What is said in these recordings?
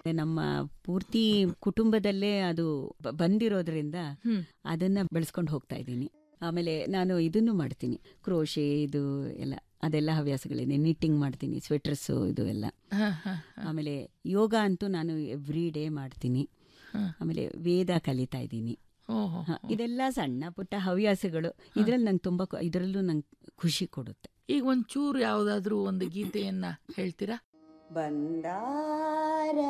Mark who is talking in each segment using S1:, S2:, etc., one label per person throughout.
S1: ನಮ್ಮ ಪೂರ್ತಿ ಕುಟುಂಬದಲ್ಲೇ ಅದು ಬ- ಬಂದಿರೋದ್ರಿಂದ
S2: ಹ್ಮ್.
S1: ಅದನ್ನ ಬೆಳೆಸ್ಕೊಂಡು ಹೋಗ್ತಾ ಇದ್ದೀನಿ ಆಮೇಲೆ ನಾನು ಇದನ್ನು ಮಾಡ್ತೀನಿ ಕ್ರೋಶೆ ಇದು ಎಲ್ಲ ಅದೆಲ್ಲ ಹವ್ಯಾಸಗಳಿದೆ ನಿಟ್ಟಿಂಗ್ ಮಾಡ್ತೀನಿ ಸ್ವೆಟರ್ಸು ಇದು ಎಲ್ಲ
S2: ಹ, ಹ,
S1: ಆಮೇಲೆ ಯೋಗ ಅಂತೂ ನಾನು ಎವ್ರಿ ಡೇ ಮಾಡ್ತೀನಿ
S2: ಹ.
S1: ಆಮೇಲೆ ವೇದ ಕಲಿತಾ ಇದ್ದೀನಿ
S2: ಓಹೋ
S1: ಹ, ಇದೆಲ್ಲ ಸಣ್ಣ ಪುಟ್ಟ ಹವ್ಯಾಸಗಳು ಇದ್ರಲ್ಲಿ ನಂಗೆ ತುಂಬಾ ಕು- ಇದರಲ್ಲೂ ನಂಗೆ ಖುಷಿ ಕೊಡುತ್ತೆ
S2: ಈಗ ಒಂಚೂರು ಯಾವ್ದಾದ್ರೂ ಒಂದು ಗೀತೆಯನ್ನ ಹೇಳ್ತೀರಾ
S1: ಬಂದಾರ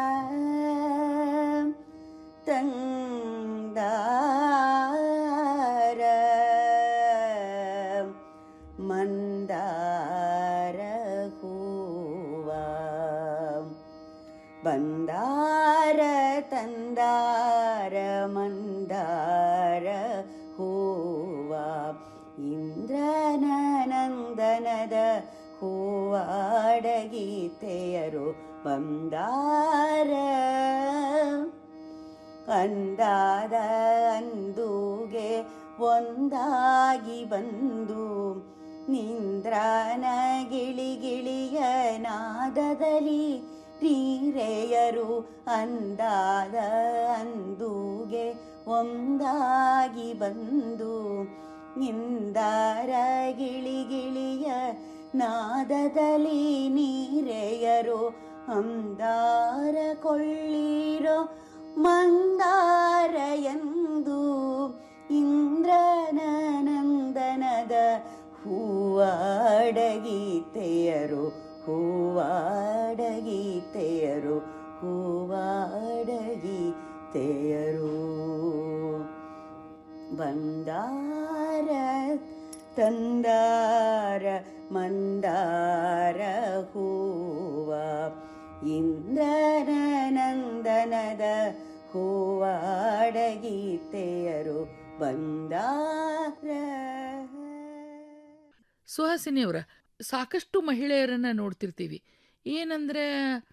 S1: ತಂದಾರ ಮಂದಾರ ಹೂವ ಬಂದಾರ ತಂದಾರ ಮಂದಾರ ಹೂವ ಇಂದ್ರನ ನಂದನದ ಹೂವಾಡಗೀತೆಯರು ಬಂದಾರ ಅಂದಾದ ಅಂದುಗೆ ಒಂದಾಗಿ ಬಂದು ನಿಂದ್ರನ ಗಿಳಿಗಿಳಿಯ ನಾದದಲ್ಲಿ ನೀರೆಯರು ಅಂದಾದ ಅಂದುಗೆ ಒಂದಾಗಿ ಬಂದು ನಿಂದಾರ ಗಿಳಿಗಿಳಿಯ ನಾದದಲ್ಲಿ ನೀರೆಯರು ಅಂದಾರ ಕೊಳ್ಳಿರೋ ಮಂದಾರ ಎಂದು ಇಂದ್ರನ ನಂದನದ ಹೂವಾಡಗೀತೆಯರು ಹೂವಾಡಗೀತೆಯರು ಹೂವಾಡಗೀತೆಯರು ಬಂದಾರ ತಂದಾರ ಮಂದಾರ ಹೂವ ಇಂದ್ರನ ನಂದನದ ಹೂವಾಡಗೀತೆಯರು ಬಂದಾರ
S2: ಸುಹಾಸಿನಿಯವರ ಸಾಕಷ್ಟು ಮಹಿಳೆಯರನ್ನ ನೋಡ್ತಿರ್ತೀವಿ ಏನಂದ್ರೆ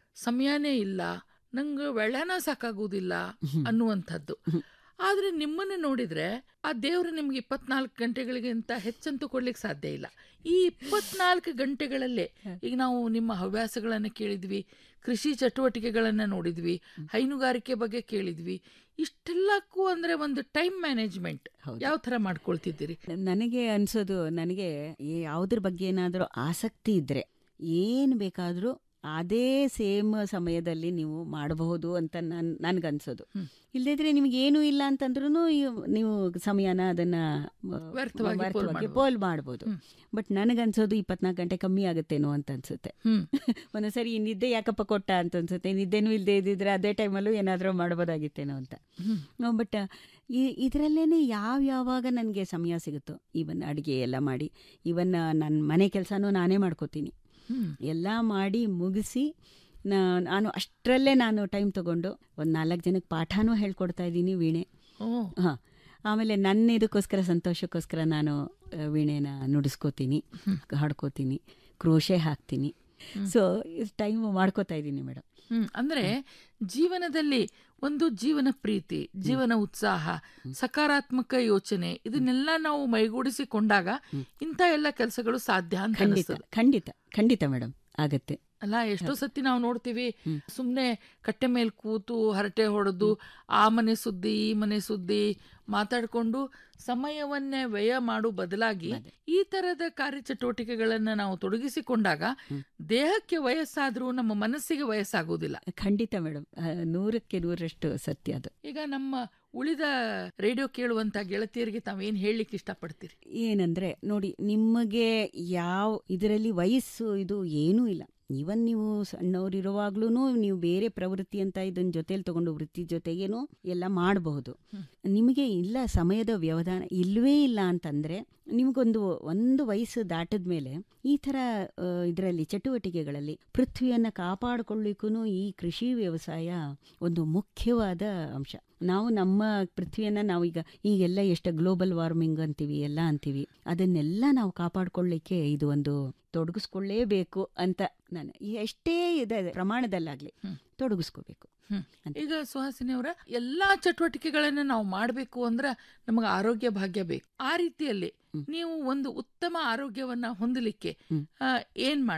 S2: ಸಮಯನೇ ಇಲ್ಲ ನಂಗೆ ವೆಳ್ಳನ ಸಾಕಾಗುವುದಿಲ್ಲ ಅನ್ನುವಂಥದ್ದು ಆದ್ರೆ ನಿಮ್ಮನ್ನ ನೋಡಿದ್ರೆ ಆ ದೇವರು ನಿಮ್ಗೆ ಇಪ್ಪತ್ನಾಲ್ಕು ಗಂಟೆಗಳಿಗಿಂತ ಹೆಚ್ಚಂತೂ ಕೊಡ್ಲಿಕ್ಕೆ ಸಾಧ್ಯ ಇಲ್ಲ ಈ ಇಪ್ಪತ್ನಾಲ್ಕು ಗಂಟೆಗಳಲ್ಲೇ ಈಗ ನಾವು ನಿಮ್ಮ ಹವ್ಯಾಸಗಳನ್ನ ಕೇಳಿದ್ವಿ ಕೃಷಿ ಚಟುವಟಿಕೆಗಳನ್ನ ನೋಡಿದ್ವಿ ಹೈನುಗಾರಿಕೆ ಬಗ್ಗೆ ಕೇಳಿದ್ವಿ ಇಷ್ಟೆಲ್ಲಕ್ಕೂ ಅಂದ್ರೆ ಒಂದು ಟೈಮ್ ಮ್ಯಾನೇಜ್ಮೆಂಟ್
S1: ಹೌದು.
S2: ಯಾವ ತರ ಮಾಡ್ಕೊಳ್ತಿದ್ದೀರಿ
S1: ನನಗೆ ಅನ್ಸೋದು ನನಗೆ ಯಾವುದ್ರ ಬಗ್ಗೆ ಏನಾದರೂ ಆಸಕ್ತಿ ಇದ್ರೆ ಏನು ಬೇಕಾದರೂ ಅದೇ ಸೇಮ್ ಸಮಯದಲ್ಲಿ ನೀವು ಮಾಡಬಹುದು ಅಂತ ನನ್ ನನ್ಗನ್ಸೋದು ಇಲ್ಲದಿದ್ರೆ ನಿಮ್ಗೆ ಏನೂ ಇಲ್ಲ ಅಂತಂದ್ರೂ ನೀವು ಸಮಯನ ಅದನ್ನ ಆ,
S2: ವ್ಯರ್ಥವಾಗಿ ಪೋಲ್
S1: ವ್ಯರ್ಥವಾಗಿ
S2: ಮಾಡ್ಬೋದು.
S1: ಪೋಲ್ ಮಾಡ್ಬೋದು ಬಟ್ ನನಗನ್ಸೋದು ಇಪ್ಪತ್ನಾಲ್ಕು ಗಂಟೆ ಕಮ್ಮಿ ಆಗುತ್ತೇನೋ ಅಂತ ಅನ್ಸುತ್ತೆ
S2: ಹ್ಮ್
S1: ಒಂದೊಂದ್ಸರಿ ಈ ನಿದ್ದೆ ಯಾಕಪ್ಪ ಕೊಟ್ಟ ಅಂತ ಅನ್ಸುತ್ತೆ ನಿದ್ದೆನೂ ಇಲ್ಲದೆ ಇದ್ದಿದ್ರೆ ಅದೇ ಟೈಮಲ್ಲೂ ಏನಾದರೂ ಮಾಡ್ಬೋದಾಗಿತ್ತೇನೋ ಅಂತ ಬಟ್ ಇದರಲ್ಲೇನೆ ಯಾವ ಯಾವಾಗ ನನಗೆ ಸಮಯ ಸಿಗುತ್ತೋ ಇವನ್ ಅಡುಗೆ ಎಲ್ಲ ಮಾಡಿ ಇವನ್ ನನ್ನ ಮನೆ ಕೆಲಸನೂ ನಾನೇ ಮಾಡ್ಕೋತೀನಿ
S2: ಹ್ಮ್
S1: ಎಲ್ಲ ಮಾಡಿ ಮುಗಿಸಿ ನಾ- ನಾನು ಅಷ್ಟರಲ್ಲೇ ನಾನು ಟೈಮ್ ತಗೊಂಡು ಒಂದು ನಾಲ್ಕು ಜನಕ್ಕೆ ಪಾಠನೂ ಹೇಳ್ಕೊಡ್ತಾ ಇದ್ದೀನಿ ವೀಣೆ
S2: ಓ
S1: ಹಾಂ ಆಮೇಲೆ ನನ್ನ ಇದಕ್ಕೋಸ್ಕರ ಸಂತೋಷಕ್ಕೋಸ್ಕರ ನಾನು ಆ, ವೀಣೆನ ನುಡಿಸ್ಕೋತೀನಿ ಹಾಡ್ಕೋತೀನಿ ಕ್ರೋಶೆ ಹಾಕ್ತೀನಿ ಸೊ ಟೈಮ್ ಮಾಡ್ಕೋತಾ ಇದ್ದೀನಿ ಮೇಡಮ್
S2: ಹ್ಮ್ ಅಂದ್ರೆ ಜೀವನದಲ್ಲಿ ಒಂದು ಜೀವನ ಪ್ರೀತಿ ಜೀವನ ಉತ್ಸಾಹ ಸಕಾರಾತ್ಮಕ ಯೋಚನೆ ಇದನ್ನೆಲ್ಲ ನಾವು ಮೈಗೂಡಿಸಿಕೊಂಡಾಗ ಇಂಥ ಎಲ್ಲ ಕೆಲಸಗಳು ಸಾಧ್ಯ ಅಂತ
S1: ಖಂಡಿತ
S2: ಅನಿಸ್ತದೆ
S1: ಖಂಡಿತ ಖಂಡಿತ ಮೇಡಮ್ ಆಗತ್ತೆ
S2: ಅಲ್ಲ ಎಷ್ಟೋ ಸತಿ ನಾವು ನೋಡ್ತೀವಿ ಸುಮ್ನೆ ಕಟ್ಟೆ ಮೇಲೆ ಕೂತು ಹರಟೆ ಹೊಡೆದು ಆ ಮನೆ ಸುದ್ದಿ ಈ ಮನೆ ಸುದ್ದಿ ಮಾತಾಡ್ಕೊಂಡು ಸಮಯವನ್ನೇ ವ್ಯಯ ಮಾಡೋ ಬದಲಾಗಿ ಈ ತರದ ಕಾರ್ಯಚಟುವಟಿಕೆಗಳನ್ನ ನಾವು ತೊಡಗಿಸಿಕೊಂಡಾಗ ದೇಹಕ್ಕೆ ವಯಸ್ಸಾದ್ರೂ ನಮ್ಮ ಮನಸ್ಸಿಗೆ ವಯಸ್ಸಾಗುವುದಿಲ್ಲ
S1: ಖಂಡಿತ ಮೇಡಮ್ ನೂರಕ್ಕೆ ನೂರಷ್ಟು ಸತ್ಯ ಅದು
S2: ಈಗ ನಮ್ಮ ಉಳಿದ ರೇಡಿಯೋ ಕೇಳುವಂತ ಗೆಳತಿಯರಿಗೆ ತಾವೇನ್ ಹೇಳಲಿಕ್ಕೆ ಇಷ್ಟಪಡ್ತೀರಿ
S1: ಏನಂದ್ರೆ ನೋಡಿ ನಿಮಗೆ ಯಾವ ಇದರಲ್ಲಿ ವಯಸ್ಸು ಇದು ಏನೂ ಇಲ್ಲ ಇವನ್ ನೀವು ಸಣ್ಣವರಿರುವಾಗ್ಲೂ ನೀವು ಬೇರೆ ಪ್ರವೃತ್ತಿ ಅಂತ ಇದನ್ನ ಜೊತೆಲಿ ತಗೊಂಡು ವೃತ್ತಿ ಜೊತೆಗೇನು ಎಲ್ಲ ಮಾಡಬಹುದು ನಿಮಗೆ ಇಲ್ಲ ಸಮಯದ ವ್ಯವಧಾನ ಇಲ್ವೇ ಇಲ್ಲ ಅಂತಂದ್ರೆ ನಿಮಗೊಂದು ಒಂದು ವಯಸ್ಸು ದಾಟದ ಮೇಲೆ ಈ ತರ ಇದರಲ್ಲಿ ಚಟುವಟಿಕೆಗಳಲ್ಲಿ ಪೃಥ್ವಿಯನ್ನ ಕಾಪಾಡಿಕೊಳ್ಳಿಕ್ಕೂ ಈ ಕೃಷಿ ವ್ಯವಸಾಯ ಒಂದು ಮುಖ್ಯವಾದ ಅಂಶ ನಾವು ನಮ್ಮ ಪೃಥ್ವಿಯನ್ನ ನಾವೀಗ ಈಗೆಲ್ಲ ಎಷ್ಟು ಗ್ಲೋಬಲ್ ವಾರ್ಮಿಂಗ್ ಅಂತೀವಿ ಎಲ್ಲ ಅಂತೀವಿ ಅದನ್ನೆಲ್ಲ ನಾವು ಕಾಪಾಡ್ಕೊಳ್ಳಿಕ್ಕೆ ಇದು ಒಂದು ತೊಡಗಿಸ್ಕೊಳ್ಳೇಬೇಕು ಅಂತ ನಾನು ಎಷ್ಟೇ ಇದೆ ಪ್ರಮಾಣದಲ್ಲಾಗ್ಲಿ ತೊಡಗಿಸ್ಕೋಬೇಕು
S2: ಹ್ಮ್.
S1: ಅಂತ.
S2: ಈಗ ಸುಹಾಸಿನಿ ಅವರ ಎಲ್ಲಾ ಚಟುವಟಿಕೆಗಳನ್ನ ನಾವು ಮಾಡಬೇಕು ಅಂದ್ರ ನಮಗೆ ಆರೋಗ್ಯ ಭಾಗ್ಯ ಬೇಕು ಆ ರೀತಿಯಲ್ಲಿ ನೀವು ಒಂದು ಉತ್ತಮ ಆರೋಗ್ಯವನ್ನ ಹೊಂದಲಿಕ್ಕೆ ಆ, ಏನ್ ಮಾಡ್ತೀರಿ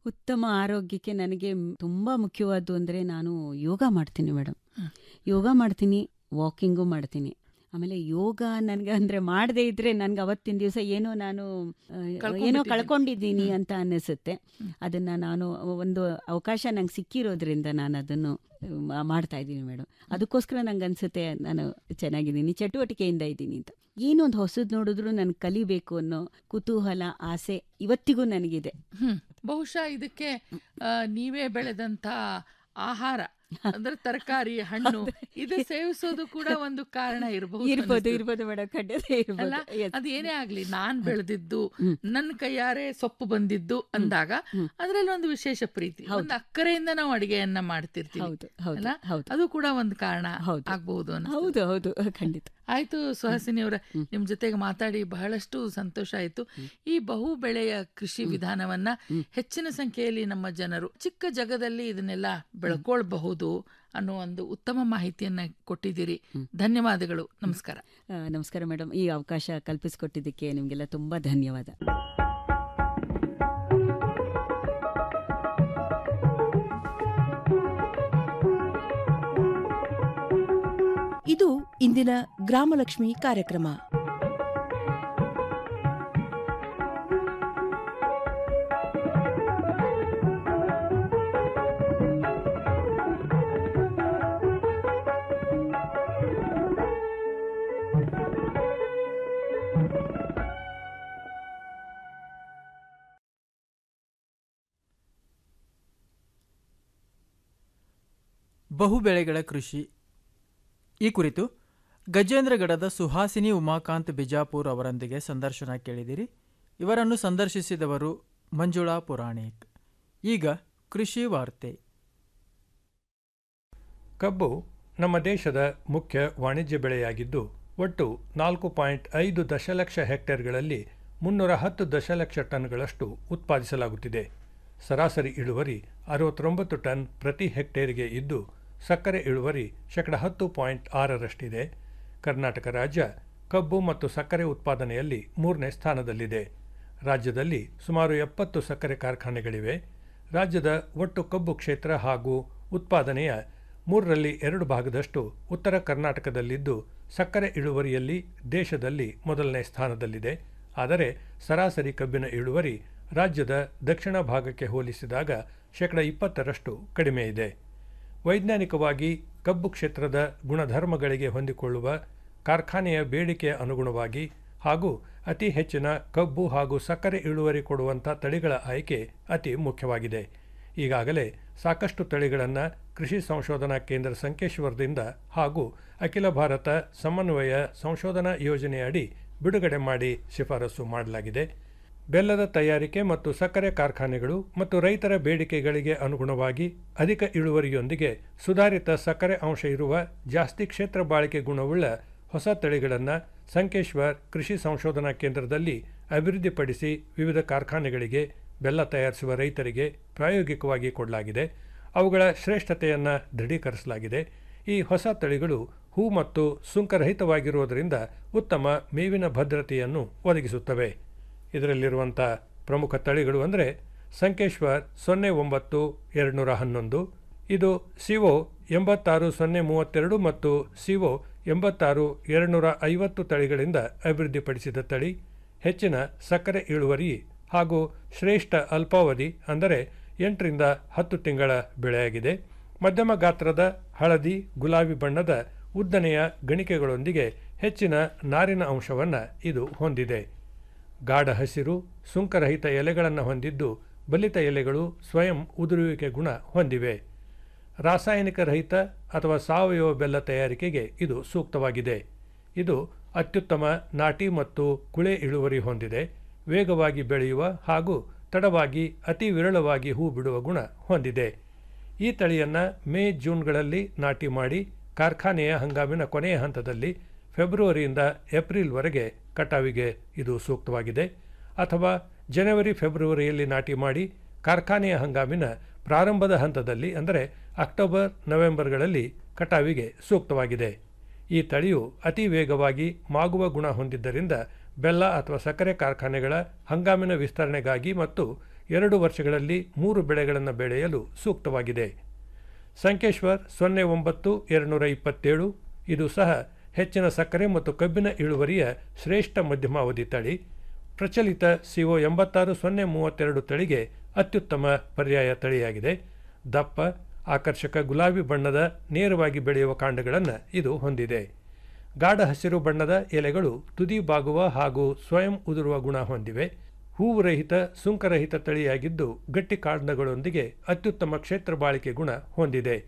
S1: ಉತ್ತಮ ಆರೋಗ್ಯಕ್ಕೆ ನನಗೆ ಮ್- ತುಂಬಾ ಮುಖ್ಯವಾದ್ದು ಅಂದ್ರೆ ನಾನು ಯೋಗ ಮಾಡ್ತೀನಿ ಮೇಡಮ್
S2: ಹ್ಮ್.
S1: ಯೋಗ ಮಾಡ್ತೀನಿ ವಾಕಿಂಗು ಮಾಡ್ತೀನಿ ಆಮೇಲೆ ಯೋಗ ನನಗೆ ಅಂದ್ರೆ ಮಾಡದೇ ಇದ್ರೆ ನನ್ಗೆ ಅವತ್ತಿನ ದಿವಸ ಏನೋ ನಾನು ಆ, ಏನೋ
S2: ಕಳ್ಕೊಂಡ್ಬಿಟ್ಟಿದ್ದೀನಿ.
S1: ಕಳ್ಕೊಂಡಿದ್ದೀನಿ
S2: ಹ್ಮ್.
S1: ಅಂತ ಅನ್ನಿಸುತ್ತೆ
S2: ಹ್ಮ್.
S1: ಅದನ್ನ ನಾನು ಒಂದು ಅವಕಾಶ ನಂಗೆ ಸಿಕ್ಕಿರೋದ್ರಿಂದ ನಾನು ಅದನ್ನು ಮಾ- ಮಾಡ್ತಾ ಇದ್ದೀನಿ ಮೇಡಮ್ ಅದಕ್ಕೋಸ್ಕರ ನಂಗೆ ಅನ್ಸುತ್ತೆ ನಾನು ಚೆನ್ನಾಗಿದ್ದೀನಿ ಚಟುವಟಿಕೆಯಿಂದ ಇದ್ದೀನಿ ಅಂತ ಏನೋ ಒಂದು ಹೊಸದು ನೋಡಿದ್ರು ನನ್ಗೆ ಕಲಿಬೇಕು ಅನ್ನೋ ಕುತೂಹಲ ಆಸೆ ಇವತ್ತಿಗೂ ನನಗಿದೆ
S2: ಹ್ಮ್ ಬಹುಶಃ ಇದಕ್ಕೆ ಆ, ನೀವೇ ಬೆಳೆದಂತ ಆಹಾರ ಅಂದ್ರೆ ತರಕಾರಿ ಹಣ್ಣು ಇದು ಸೇವಿಸೋದು ಕೂಡ ಒಂದು ಕಾರಣ ಇರಬಹುದು
S1: ಇರ್ಬೋದು ಇರ್ಬೋದು ಮೇಡಮ್ ಖಂಡಿತ ಇರ್ಬೋದು
S2: ಅಲ್ಲ
S1: Yes.
S2: ಅದು ಏನೇ ಆಗ್ಲಿ ನಾನ್ ಬೆಳೆದಿದ್ದು
S1: ಹ್ಮ್.
S2: ನನ್ನ ಕೈಯಾರೆ ಸೊಪ್ಪು ಬಂದಿದ್ದು ಅಂದಾಗ
S1: ಹ್ಮ್.
S2: ಅದ್ರಲ್ಲಿ ಒಂದು ವಿಶೇಷ ಪ್ರೀತಿ
S1: ಹೌದು.
S2: ಒಂದು ಅಕ್ಕರೆಯಿಂದ ನಾವು ಅಡಿಗೆಯನ್ನ ಮಾಡ್ತಿರ್ತೀವಿ
S1: ಹೌದು ಹೌದು
S2: ಅಲ್ಲ?
S1: ಹೌದು
S2: ಅದು ಕೂಡ ಒಂದು ಕಾರಣ
S1: ಹೌದು.
S2: ಆಗ್ಬಹುದು ಅನ್ಸುತ್ತೆ.
S1: ಹೌದು ಹೌದು ಖಂಡಿತ
S2: ಆಯ್ತು ಸುಹಾಸಿನಿ ಅವರ
S1: ಹ್ಮ್.
S2: ನಿಮ್ ಜೊತೆಗೆ ಮಾತಾಡಿ ಬಹಳಷ್ಟು ಸಂತೋಷ ಆಯ್ತು
S1: ಹ್ಮ್.
S2: ಈ ಬಹು ಬೆಳೆಯ ಕೃಷಿ
S1: ಹ್ಮ್.
S2: ವಿಧಾನವನ್ನ
S1: ಹ್ಮ್.
S2: ಹೆಚ್ಚಿನ ಸಂಖ್ಯೆಯಲ್ಲಿ ನಮ್ಮ ಜನರು ಚಿಕ್ಕ ಜಗದಲ್ಲಿ ಇದನ್ನೆಲ್ಲ ಬೆಳ್ಕೊಳ್ಬಹುದು ಅನ್ನೋ ಒಂದು ಉತ್ತಮ ಮಾಹಿತಿಯನ್ನ ಕೊಟ್ಟಿದ್ದೀರಿ
S1: ಹ್ಮ್.
S2: ಧನ್ಯವಾದಗಳು ನಮಸ್ಕಾರ
S1: ಆ, ನಮಸ್ಕಾರ ಮೇಡಮ್ ಈ ಅವಕಾಶ ಕಲ್ಪಿಸಿಕೊಟ್ಟಿದ್ದಕ್ಕೆ ನಿಮಗೆಲ್ಲ ತುಂಬಾ ಧನ್ಯವಾದ
S3: ಇದು ಇಂದಿನ ಗ್ರಾಮಲಕ್ಷ್ಮಿ ಕಾರ್ಯಕ್ರಮ
S4: ಬಹುಬೆಳೆಗಳ ಕೃಷಿ ಈ ಕುರಿತು ಗಜೇಂದ್ರಗಡದ ಸುಹಾಸಿನಿ ಉಮಾಕಾಂತ್ ಬಿಜಾಪುರ್ ಅವರೊಂದಿಗೆ ಸಂದರ್ಶನ ಕೇಳಿದಿರಿ ಇವರನ್ನು ಸಂದರ್ಶಿಸಿದವರು ಮಂಜುಳಾ ಪುರಾಣಿಕ್ ಈಗ ಕೃಷಿ ವಾರ್ತೆ
S5: ಕಬ್ಬು ನಮ್ಮ ದೇಶದ ಮುಖ್ಯ ವಾಣಿಜ್ಯ ಬೆಳೆಯಾಗಿದ್ದು ಒಟ್ಟು ನಾಲ್ಕು ಪಾಯಿಂಟ್ ಐದು ದಶಲಕ್ಷ ಹೆಕ್ಟೇರ್ಗಳಲ್ಲಿ ಮುನ್ನೂರ ಹತ್ತು ದಶಲಕ್ಷ ಟನ್ಗಳಷ್ಟು ಉತ್ಪಾದಿಸಲಾಗುತ್ತಿದೆ ಸರಾಸರಿ ಇಳುವರಿ ಅರವತ್ತೊಂಬತ್ತು ಟನ್ ಪ್ರತಿ ಹೆಕ್ಟೇರಿಗೆ ಇದ್ದು ಸಕ್ಕರೆ ಇಳುವರಿ ಶೇಕಡ ಹತ್ತು ಪಾಯಿಂಟ್ ಆರರಷ್ಟಿದೆ ಕರ್ನಾಟಕ ರಾಜ್ಯ ಕಬ್ಬು ಮತ್ತು ಸಕ್ಕರೆ ಉತ್ಪಾದನೆಯಲ್ಲಿ ಮೂರನೇ ಸ್ಥಾನದಲ್ಲಿದೆ ರಾಜ್ಯದಲ್ಲಿ ಸುಮಾರು ಎಪ್ಪತ್ತು ಸಕ್ಕರೆ ಕಾರ್ಖಾನೆಗಳಿವೆ ರಾಜ್ಯದ ಒಟ್ಟು ಕಬ್ಬು ಕ್ಷೇತ್ರ ಹಾಗೂ ಉತ್ಪಾದನೆಯ ಮೂರರಲ್ಲಿ ಎರಡು ಭಾಗದಷ್ಟು ಉತ್ತರ ಕರ್ನಾಟಕದಲ್ಲಿದ್ದು ಸಕ್ಕರೆ ಇಳುವರಿಯಲ್ಲಿ ದೇಶದಲ್ಲಿ ಮೊದಲನೇ ಸ್ಥಾನದಲ್ಲಿದೆ ಆದರೆ ಸರಾಸರಿ ಕಬ್ಬಿನ ಇಳುವರಿ ರಾಜ್ಯದ ದಕ್ಷಿಣ ಭಾಗಕ್ಕೆ ಹೋಲಿಸಿದಾಗ ಶೇಕಡ ಇಪ್ಪತ್ತರಷ್ಟು ಕಡಿಮೆ ಇದೆ ವೈಜ್ಞಾನಿಕವಾಗಿ ಕಬ್ಬು ಕ್ಷೇತ್ರದ ಗುಣಧರ್ಮಗಳಿಗೆ ಹೊಂದಿಕೊಳ್ಳುವ ಕಾರ್ಖಾನೆಯ ಬೇಡಿಕೆಯ ಅನುಗುಣವಾಗಿ ಹಾಗೂ ಅತಿ ಹೆಚ್ಚಿನ ಕಬ್ಬು ಹಾಗೂ ಸಕ್ಕರೆ ಇಳುವರಿ ಕೊಡುವಂಥ ತಳಿಗಳ ಆಯ್ಕೆ ಅತಿ ಮುಖ್ಯವಾಗಿದೆ ಈಗಾಗಲೇ ಸಾಕಷ್ಟು ತಳಿಗಳನ್ನು ಕೃಷಿ ಸಂಶೋಧನಾ ಕೇಂದ್ರ ಸಂಕೇಶ್ವರದಿಂದ ಹಾಗೂ ಅಖಿಲ ಭಾರತ ಸಮನ್ವಯ ಸಂಶೋಧನಾ ಯೋಜನೆಯಡಿ ಬಿಡುಗಡೆ ಮಾಡಿ ಶಿಫಾರಸು ಮಾಡಲಾಗಿದೆ ಬೆಲ್ಲದ ತಯಾರಿಕೆ ಮತ್ತು ಸಕ್ಕರೆ ಕಾರ್ಖಾನೆಗಳು ಮತ್ತು ರೈತರ ಬೇಡಿಕೆಗಳಿಗೆ ಅನುಗುಣವಾಗಿ ಅಧಿಕ ಇಳುವರಿಯೊಂದಿಗೆ ಸುಧಾರಿತ ಸಕ್ಕರೆ ಅಂಶ ಇರುವ ಜಾಸ್ತಿ ಕ್ಷೇತ್ರ ಬಾಳಿಕೆ ಗುಣವುಳ್ಳ ಹೊಸ ತಳಿಗಳನ್ನು ಸಂಕೇಶ್ವರ್ ಕೃಷಿ ಸಂಶೋಧನಾ ಕೇಂದ್ರದಲ್ಲಿ ಅಭಿವೃದ್ಧಿಪಡಿಸಿ ವಿವಿಧ ಕಾರ್ಖಾನೆಗಳಿಗೆ ಬೆಲ್ಲ ತಯಾರಿಸುವ ರೈತರಿಗೆ ಪ್ರಾಯೋಗಿಕವಾಗಿ ಕೊಡಲಾಗಿದೆ ಅವುಗಳ ಶ್ರೇಷ್ಠತೆಯನ್ನು ದೃಢೀಕರಿಸಲಾಗಿದೆ ಈ ಹೊಸ ತಳಿಗಳು ಹೂ ಮತ್ತು ಸುಂಕರಹಿತವಾಗಿರುವುದರಿಂದ ಉತ್ತಮ ಮೇವಿನ ಭದ್ರತೆಯನ್ನು ಒದಗಿಸುತ್ತವೆ ಇದರಲ್ಲಿರುವಂಥ ಪ್ರಮುಖ ತಳಿಗಳು ಅಂದರೆ ಸಂಕೇಶ್ವರ್ ಸೊನ್ನೆ ಒಂಬತ್ತು ಎರಡುನೂರ ಹನ್ನೊಂದು ಇದು ಸಿಒ ಎಂಬತ್ತಾರು ಸೊನ್ನೆ ಮೂವತ್ತೆರಡು ಮತ್ತು ಸಿಒ ಎಂಬತ್ತಾರು ಎರಡುನೂರ ಐವತ್ತು ತಳಿಗಳಿಂದ ಅಭಿವೃದ್ಧಿಪಡಿಸಿದ ತಳಿ ಹೆಚ್ಚಿನ ಸಕ್ಕರೆ ಇಳುವರಿ ಹಾಗೂ ಶ್ರೇಷ್ಠ ಅಲ್ಪಾವಧಿ ಅಂದರೆ ಎಂಟರಿಂದ ಹತ್ತು ತಿಂಗಳ ಬೆಳೆಯಾಗಿದೆ ಮಧ್ಯಮ ಗಾತ್ರದ ಹಳದಿ ಗುಲಾಬಿ ಬಣ್ಣದ ಉದ್ದನೆಯ ಗಣಿಕೆಗಳೊಂದಿಗೆ ಹೆಚ್ಚಿನ ನಾರಿನ ಅಂಶವನ್ನು ಇದು ಹೊಂದಿದೆ ಗಾಢ ಹಸಿರು ಸುಂಕರಹಿತ ಎಲೆಗಳನ್ನು ಹೊಂದಿದ್ದು ಬಲಿತ ಎಲೆಗಳು ಸ್ವಯಂ ಉದುರುವಿಕೆ ಗುಣ ಹೊಂದಿವೆ ರಾಸಾಯನಿಕ ರಹಿತ ಅಥವಾ ಸಾವಯವ ಬೆಲ್ಲ ತಯಾರಿಕೆಗೆ ಇದು ಸೂಕ್ತವಾಗಿದೆ ಇದು ಅತ್ಯುತ್ತಮ ನಾಟಿ ಮತ್ತು ಕುಳೆ ಇಳುವರಿ ಹೊಂದಿದೆ ವೇಗವಾಗಿ ಬೆಳೆಯುವ ಹಾಗೂ ತಡವಾಗಿ ಅತಿ ವಿರಳವಾಗಿ ಹೂ ಬಿಡುವ ಗುಣ ಹೊಂದಿದೆ ಈ ತಳಿಯನ್ನು ಮೇ ಜೂನ್ಗಳಲ್ಲಿ ನಾಟಿ ಮಾಡಿ ಕಾರ್ಖಾನೆಯ ಹಂಗಾಮಿನ ಕೊನೆಯ ಹಂತದಲ್ಲಿ ಫೆಬ್ರವರಿಯಿಂದ ಏಪ್ರಿಲ್ವರೆಗೆ ಕಟಾವಿಗೆ ಇದು ಸೂಕ್ತವಾಗಿದೆ ಅಥವಾ ಜನವರಿ ಫೆಬ್ರವರಿಯಲ್ಲಿ ನಾಟಿ ಮಾಡಿ ಕಾರ್ಖಾನೆಯ ಹಂಗಾಮಿನ ಪ್ರಾರಂಭದ ಹಂತದಲ್ಲಿ ಅಂದರೆ ಅಕ್ಟೋಬರ್ ನವೆಂಬರ್ಗಳಲ್ಲಿ ಕಟಾವಿಗೆ ಸೂಕ್ತವಾಗಿದೆ ಈ ತಳಿಯು ಅತಿ ವೇಗವಾಗಿ ಮಾಗುವ ಗುಣ ಹೊಂದಿದ್ದರಿಂದ ಬೆಲ್ಲ ಅಥವಾ ಸಕ್ಕರೆ ಕಾರ್ಖಾನೆಗಳ ಹಂಗಾಮಿನ ವಿಸ್ತರಣೆಗಾಗಿ ಮತ್ತು ಎರಡು ವರ್ಷಗಳಲ್ಲಿ ಮೂರು ಬೆಳೆಗಳನ್ನು ಬೆಳೆಯಲು ಸೂಕ್ತವಾಗಿದೆ ಸಂಕೇಶ್ವರ್ ಸೊನ್ನೆ ಒಂಬತ್ತು ಎರಡುನೂರ ಇಪ್ಪತ್ತೇಳು ಇದು ಸಹ ಹೆಚ್ಚಿನ ಸಕ್ಕರೆ ಮತ್ತು ಕಬ್ಬಿನ ಇಳುವರಿಯ ಶ್ರೇಷ್ಠ ಮಧ್ಯಮಾವಧಿ ತಳಿ ಪ್ರಚಲಿತ ಸಿಒ ಎಂಬತ್ತಾರು ಸೊನ್ನೆ ಮೂವತ್ತೆರಡು ತಳಿಗೆ ಅತ್ಯುತ್ತಮ ಪರ್ಯಾಯ ತಳಿಯಾಗಿದೆ ದಪ್ಪ ಆಕರ್ಷಕ ಗುಲಾಬಿ ಬಣ್ಣದ ನೇರವಾಗಿ ಬೆಳೆಯುವ ಕಾಂಡಗಳನ್ನು ಇದು ಹೊಂದಿದೆ ಗಾಢ ಹಸಿರು ಬಣ್ಣದ ಎಲೆಗಳು ತುದಿ ಬಾಗುವ ಹಾಗೂ ಸ್ವಯಂ ಉದುರುವ ಗುಣ ಹೊಂದಿವೆ ಹೂವು ರಹಿತ ಸುಂಕರಹಿತ ತಳಿಯಾಗಿದ್ದು ಗಟ್ಟಿ ಕಾಂಡಗಳೊಂದಿಗೆ ಅತ್ಯುತ್ತಮ ಕ್ಷೇತ್ರ ಬಾಳಿಕೆ ಗುಣ ಹೊಂದಿದೆ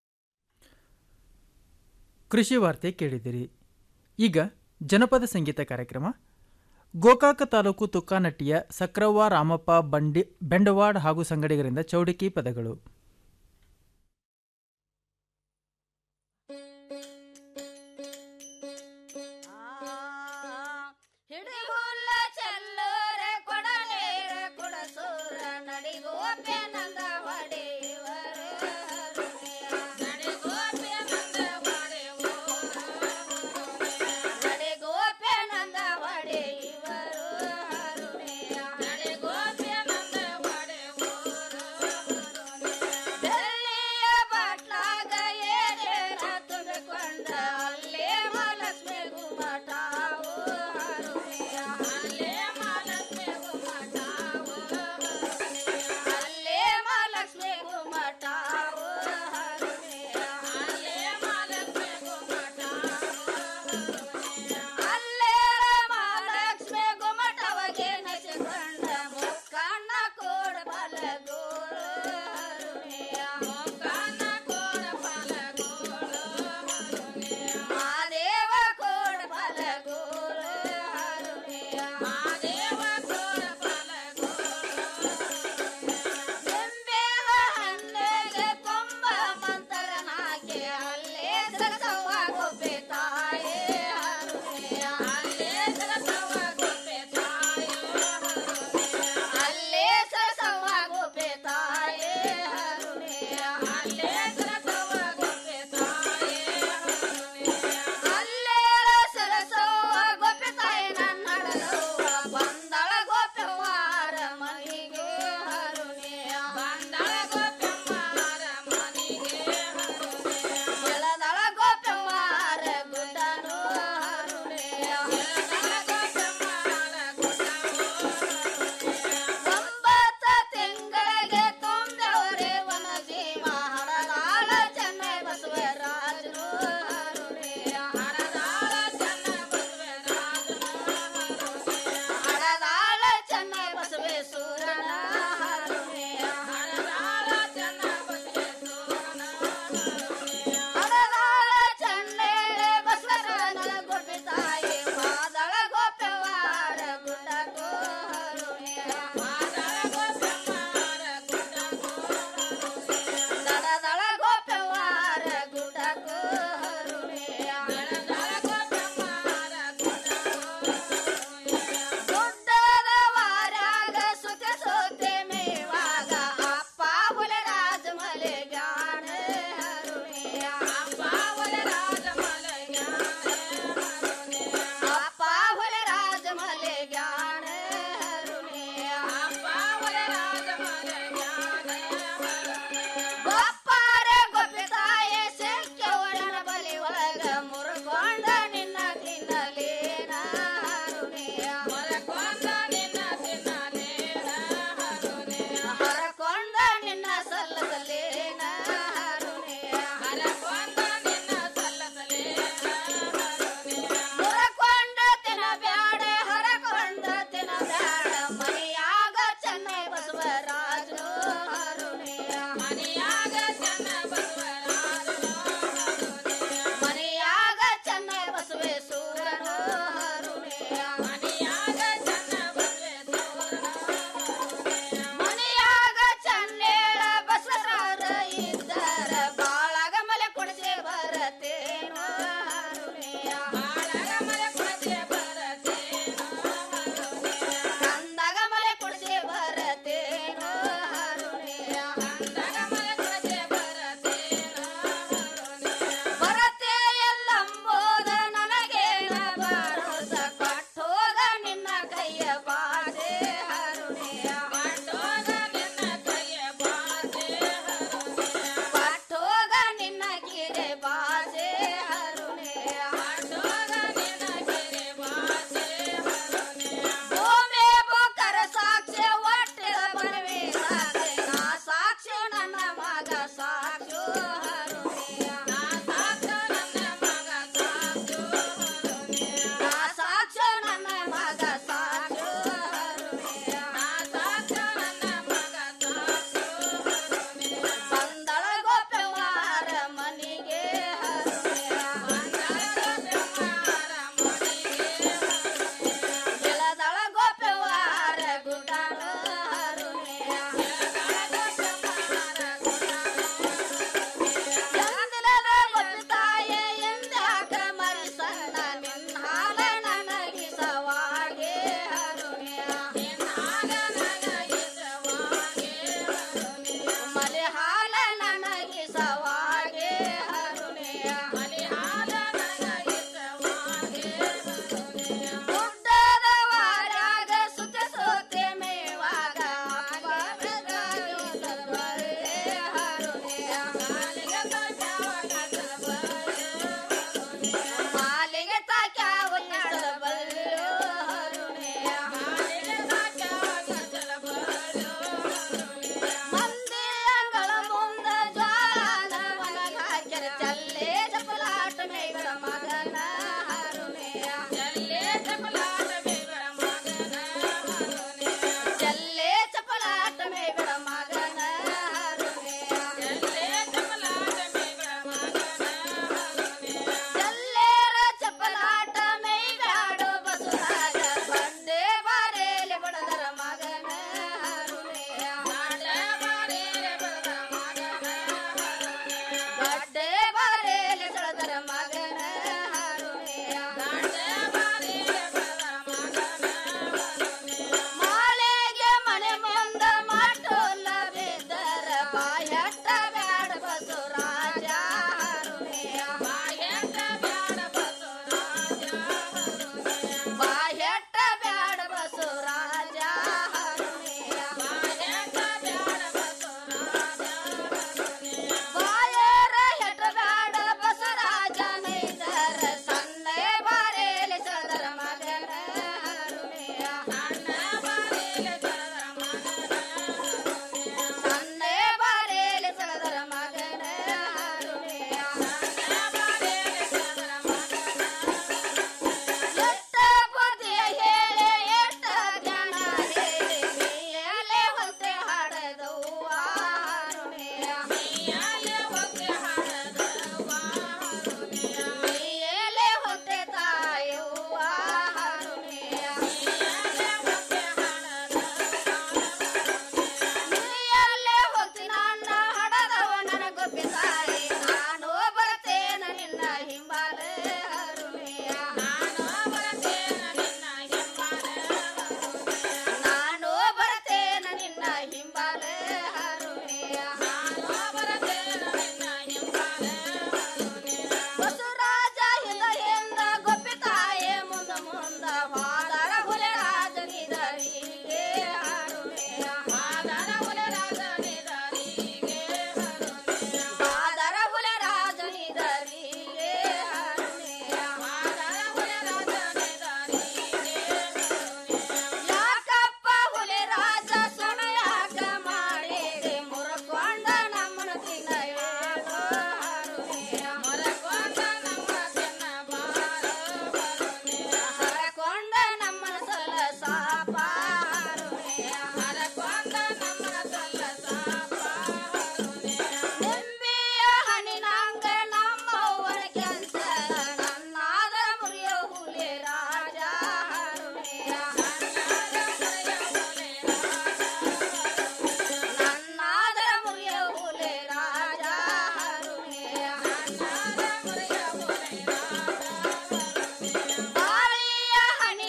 S4: ಕೃಷಿ ವಾರ್ತೆ ಕೇಳಿದಿರಿ ಈಗ ಜನಪದ ಸಂಗೀತ ಕಾರ್ಯಕ್ರಮ ಗೋಕಾಕ ತಾಲೂಕು ತುಕ್ಕಾನಟ್ಟಿಯ ಸಕ್ರವ್ವ ರಾಮಪ್ಪ ಬಂಡಿ ಬೆಂಡವಾಡ್ ಹಾಗೂ ಸಂಗಡಿಗರಿಂದ ಚೌಡಿಕಿ ಪದಗಳು
S6: ಹಿಡಿಹುಲ್ಲ ಚೆಲ್ಲೂರೆ ಕೊಡಲೇರ ಕೊಡಸೂರ ನಡಿಗೋಪ್ಯನಂದ ಹೊಡೆಯುವರು ನಡಿಗೋಪ್ಯನಂದ ಹೊಡೆಯುವರು ನಡಿಗೋಪ್ಯನಂದ ಹೊಡೆಯುವರು ನಡಿಗೋಪ್ಯನಂದ ಹೊಡೆಯುವರು ಬೆಳ್ಳಿಯ ಬಾಟ್ಲಾಗ ಏನೇನ ತುಂಬಿಕೊಂಡ ಅಲ್ಲೇ ಮಹಾಲಕ್ಷ್ಮಿ ಗುಮ್ಮಟಾವು ಅಲ್ಲೇ ಮಹಾಲಕ್ಷ್ಮಿ ಗುಮ್ಮಟಾವು ಅಲ್ಲೇ ಮಹಾಲಕ್ಷ್ಮಿ ಗುಮ್ಮಟಾವು ಅಲ್ಲೇ ಮಹಾಲಕ್ಷ್ಮಿ ಗುಮ್ಮಟಾವು ಅಲ್ಲೇ ಮಹಾಲಕ್ಷ್ಮಿ ಗುಮ್ಮಟವಗೆ ನಸಿಕೊಂಡ ಮುಕ್ಕಣ್ಣ ಕೋಡ ಬಲಗೋರು ಮುಕ್ಕಣ್ಣ ಕೋಡ ಬಲಗೋರು ಮಾದೇವ ಕೋಡ ಬಲಗೋರು ಮಾದೇವ ಕೋಡ ಬೆಂಬೇವ ಹಣ್ಣಿಗೆ ಕೊಂಬ ಮಂತರನಾಗೆ ಅಲ್ಲೇ ಸರಸವ್ವ ಗೊಬ್ಬೆ ತಾಯೇ ಅಲ್ಲೇ ಸರಸವ್ವ ಗೊಬ್ಬೆ ತಾಯೇ ಅಲ್ಲೇ ಸರಸವ್ವ ಗೊಬ್ಬೆ ತಾಯೇ ಅಲ್ಲೇ ಸರಸವ್ವ ಗೊಬ್ಬೆ ತಾಯೇ ಅಲ್ಲೇ ಸರಸವ್ವ ಗೊಬ್ಬೆ ತಾಯಿ ನನ್ನಡಲವ್ವ ಬಂದಳ ಗೊಬ್ಬೆವಾರ ಮನೆಗೆ ಹರುಣೆಯ ಬಂದಳ ಗೊಬ್ಬೆವಾರ ಮನೆಗೆ ಬೆಳದಳ ಗೊಬ್ಬೆವಾರ ಗುಡ್ಡನು ಹರುಣೆಯ ಬೆಳದಳ ಗೊಬ್ಬೆವಾರ ಒಂಬತ್ತ ತಿಂಗಳಿಗೆ ಕೊಂದವರೇ ವನ ಜೀವ ಹಡದಾಳ ಚೆನ್ನೈ ಬಸವರಾಜನು ಹರುಣೆಯ ಹಡದಾಳ ಚೆನ್ನೈ ಬಸವರಾಜನು ಹಡದಾಳ ಚೆನ್ನೈ ಬಸವೇಶ್ವರನ ಹರುಣೆಯ ಹಡದಾಳ ಚೆನ್ನೈ ಬಸವೇಶ್ವರನ ಹಡದಾಳ ಚೆನ್ನೈ ಬಸವರಾಜನ ಗೊಬ್ಬೆ ತಾಯಿ ಮಾದಳ ಗೋಪವಾರ ಗುಡ್ಡಕೋ ಹರುಣೆಯ ಮಾದಳ ಗೋಪವಾರ ಗುಡ್ಡಕೋ ದಡದಳ ಗೋಪವಾರ ಗುಡ್ಡಕೋ ಹರುಣೆಯ ದಡದಳ ಗೋಪವಾರ ಗುಡ್ಡದ ವಾರಾಗ ಸುಖ ಸೋತೆ ಮೇವಾಗ ಅಪ್ಪ ಹುಲ ರಾಜ ಮಲೆಗಾಣ ಹರುಣೆಯ ಅಪ್ಪ ಹುಲ ರಾಜ ಮಲೆಗಾಣ ಅಪ್ಪ ಹುಲ ರಾಜ ಮಲೆಗಾಣ ಹರುಣೆಯ ಅಪ್ಪ ಹುಲ ರಾಜ ಮಲೆಗಾಣ ಗೊಪ್ಪಾರ ಗೊಬ್ಬೆ ತಾಯೇ ಸೆಕ್ಕೆವರನ ಬಲಿ ಒಳಗ ಮುರುಕೊಂಡ ನಿನ್ನ ತಿನ್ನಲೇನ ಹರುಣೆಯ ಮುರುಕೊಂಡ ನಿನ್ನ ತಿನ್ನಲೇನ ಹರುಣೆಯ ಹರಕೊಂಡ ನಿನ್ನ ಸಲ್ಲಸಲೇನ ಹರುಣೆಯ ಹರಕೊಂಡ ನಿನ್ನ ಸಲ್ಲಸಲೇನ ಮುರಕೊಂಡ ತಿನ ಬ್ಯಾಡ ಹರಕೊಂಡ ತಿನ ಬ್ಯಾಡ ಮನೆಯಾಗ ಚೆನ್ನೈ ಬಸವರಾಜನು ಹರುಣೆಯ ಮನೆಯಾಗ